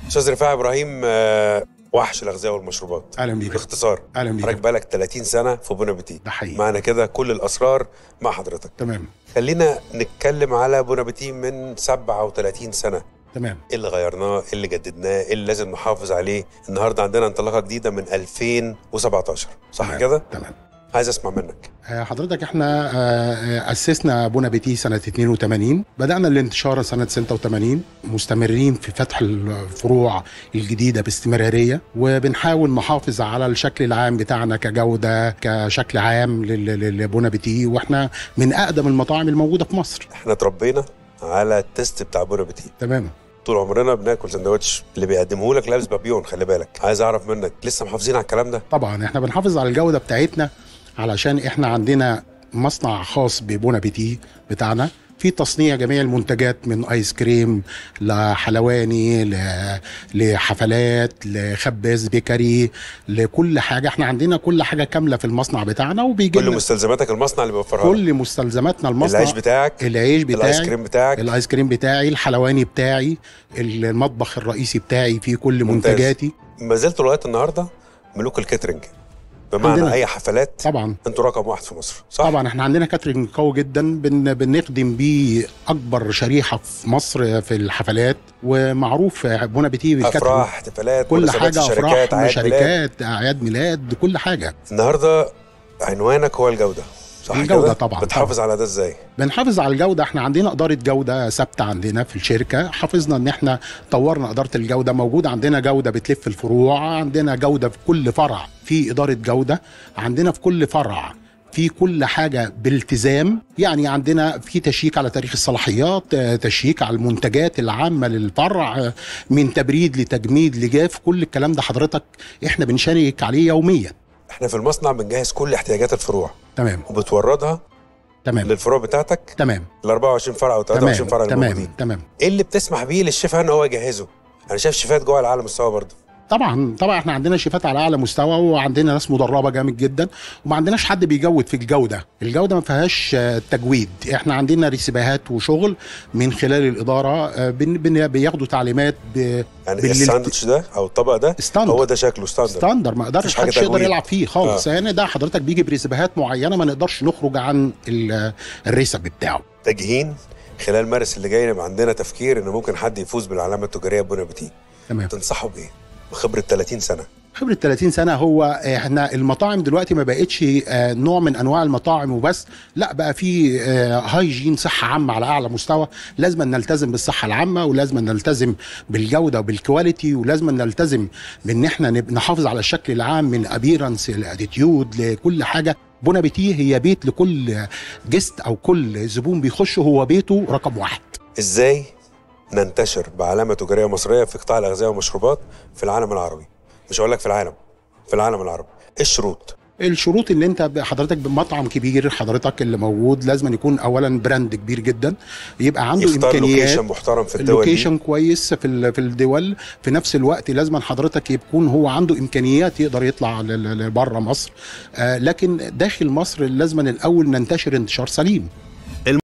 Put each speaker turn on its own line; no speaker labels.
استاذ رفاعي ابراهيم آه، وحش الاغذيه والمشروبات
اهلا بيك
باختصار
اهلا بيك
حضرتك بقالك 30 سنه في بونا بيتي
ده حقيقي
معنى كده كل الاسرار مع حضرتك
تمام
خلينا نتكلم على بونا بيتي من 37 سنه
تمام
ايه اللي غيرناه ايه اللي جددناه ايه اللي لازم نحافظ عليه النهارده عندنا انطلاقه جديده من 2017 صح
تمام.
كده
تمام
عايز اسمع منك
آه، حضرتك احنا آه، آه، اسسنا بونا بيتي سنه 82 بدانا الانتشار سنه 86 مستمرين في فتح الفروع الجديده باستمراريه وبنحاول نحافظ على الشكل العام بتاعنا كجوده كشكل عام لل- لل- لبونا بيتي واحنا من اقدم المطاعم الموجوده في مصر
احنا اتربينا على التست بتاع بونا بيتي
تمام
طول عمرنا بناكل سندوتش اللي بيقدمه لك لابس بابيون خلي بالك عايز اعرف منك لسه محافظين على الكلام ده
طبعا احنا بنحافظ على الجوده بتاعتنا علشان احنا عندنا مصنع خاص ببونا بيتي بتاعنا في تصنيع جميع المنتجات من ايس كريم لحلواني ل- لحفلات لخباز بيكري لكل حاجه احنا عندنا كل حاجه كامله في المصنع بتاعنا وبيجي
كل
لنا
مستلزماتك المصنع اللي بيوفرها لك
كل مستلزماتنا المصنع
العيش بتاعك
العيش بتاعي
الايس كريم بتاعك
الايس كريم بتاعي الحلواني بتاعي المطبخ الرئيسي بتاعي فيه كل
ممتاز.
منتجاتي
ما زلتوا لغايه النهارده ملوك الكاترينج بمعنى
عندنا.
اي حفلات
طبعا
انتوا رقم واحد في مصر صح؟
طبعا احنا عندنا كاترينج قوي جدا بن بنخدم بيه اكبر شريحه في مصر في الحفلات ومعروف بونا بيتي بالكاترينج
افراح احتفالات
كل
مناسبات
حاجه
الشركات
افراح
اعياد ميلاد
شركات اعياد ميلاد كل حاجه
النهارده عنوانك هو الجوده صح
الجودة
كده؟
طبعاً،
بتحافظ على ده ازاي؟
بنحافظ على الجوده احنا عندنا اداره جوده ثابته عندنا في الشركه حافظنا ان احنا طورنا اداره الجوده موجود عندنا جوده بتلف الفروع عندنا جوده في كل فرع في اداره جوده عندنا في كل فرع في كل حاجة بالتزام يعني عندنا في تشييك على تاريخ الصلاحيات آه، تشييك على المنتجات العامة للفرع آه، من تبريد لتجميد لجاف كل الكلام ده حضرتك احنا بنشارك عليه يوميا
احنا في المصنع بنجهز كل احتياجات الفروع
تمام
وبتوردها
تمام
للفروع بتاعتك
تمام
ال 24 فرع او 23 فرع
تمام
الموجودين
تمام تمام
ايه اللي بتسمح بيه للشيف ان هو يجهزه؟ انا شايف شيفات جوه العالم مستوى برضه
طبعا طبعا احنا عندنا شيفات على اعلى مستوى وعندنا ناس مدربه جامد جدا وما عندناش حد بيجود في الجوده الجوده ما فيهاش آه، تجويد احنا عندنا ريسيباهات وشغل من خلال الاداره آه، بن بن بياخدوا تعليمات ب-
يعني
بالليل-
الساندوتش ده او الطبق ده
ستاندر.
هو ده شكله ستاندرد
ستاندر ما
مفيش
قدرش
حاجة
حدش يقدر
تجويد.
يلعب فيه خالص
آه.
يعني ده حضرتك بيجي بريسيباهات معينه ما نقدرش نخرج عن ال- الريسب بتاعه
تجهين خلال مارس اللي جاي يبقى عندنا تفكير ان ممكن حد يفوز بالعلامه التجاريه بونا بيتي
تمام
تنصحه بايه؟ بخبره 30 سنه
خبرة 30 سنة هو احنا المطاعم دلوقتي ما بقتش آه، نوع من انواع المطاعم وبس لا بقى في آه، هايجين صحة عامة على اعلى مستوى لازم نلتزم بالصحة العامة ولازم نلتزم بالجودة وبالكواليتي ولازم نلتزم بان احنا نب- نحافظ على الشكل العام من ابيرنس الاتيتيود لكل حاجة بونا بيتي هي بيت لكل جست او كل زبون بيخش هو بيته رقم واحد
ازاي ننتشر بعلامه تجاريه مصريه في قطاع الاغذيه والمشروبات في العالم العربي مش هقول لك في العالم في العالم العربي ايه الشروط
الشروط اللي انت حضرتك بمطعم كبير حضرتك اللي موجود لازم يكون اولا براند كبير جدا يبقى عنده
يختار لوكيشن
امكانيات
محترم في الدول دي
اللوكيشن كويس في ال- في الدول في نفس الوقت لازم حضرتك يكون هو عنده امكانيات يقدر يطلع لبره مصر آه لكن داخل مصر لازم الاول ننتشر انتشار سليم